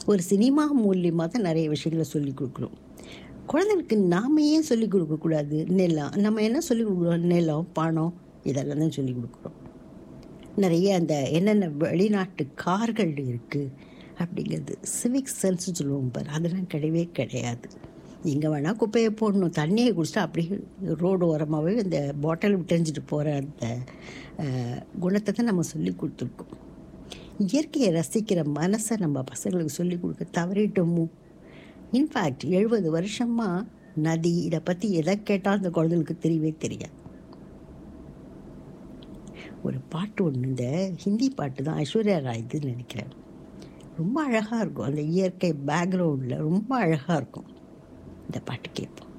ஒரு சினிமா மூலியமாக தான் நிறைய விஷயங்களை சொல்லி கொடுக்குறோம் குழந்தைகளுக்கு நாம ஏன் சொல்லிக் கொடுக்கக்கூடாது நிலம் நம்ம என்ன சொல்லிக் கொடுக்குறோம் நிலம் பணம் இதெல்லாம் தான் சொல்லிக் கொடுக்குறோம் நிறைய அந்த என்னென்ன வெளிநாட்டு கார்கள் இருக்குது அப்படிங்கிறது சிவிக் சென்ஸ் சொல்லுவோம் பாரு அதெல்லாம் கிடையவே கிடையாது எங்கே வேணால் குப்பையை போடணும் தண்ணியை குடிச்சிட்டு அப்படியே ரோடு ஓரமாகவே இந்த பாட்டில் விட்டெஞ்சிட்டு போகிற அந்த அஹ், குணத்தை தான் நம்ம சொல்லி கொடுத்துருக்கோம் இயற்கையை ரசிக்கிற மனசை நம்ம பசங்களுக்கு சொல்லி கொடுக்க தவறிட்டோமோ இன்ஃபேக்ட் எழுபது வருஷமாக நதி இதை பற்றி எதை கேட்டாலும் அந்த குழந்தைகளுக்கு தெரியவே தெரியாது ஒரு பாட்டு ஒன்று இந்த ஹிந்தி பாட்டு தான் ஐஸ்வர்யா ராய்துன்னு நினைக்கிறேன் ரொம்ப அழகாக இருக்கும் அந்த இயற்கை பேக்ரவுண்டில் ரொம்ப அழகாக இருக்கும் இந்த பாட்டு கேட்போம்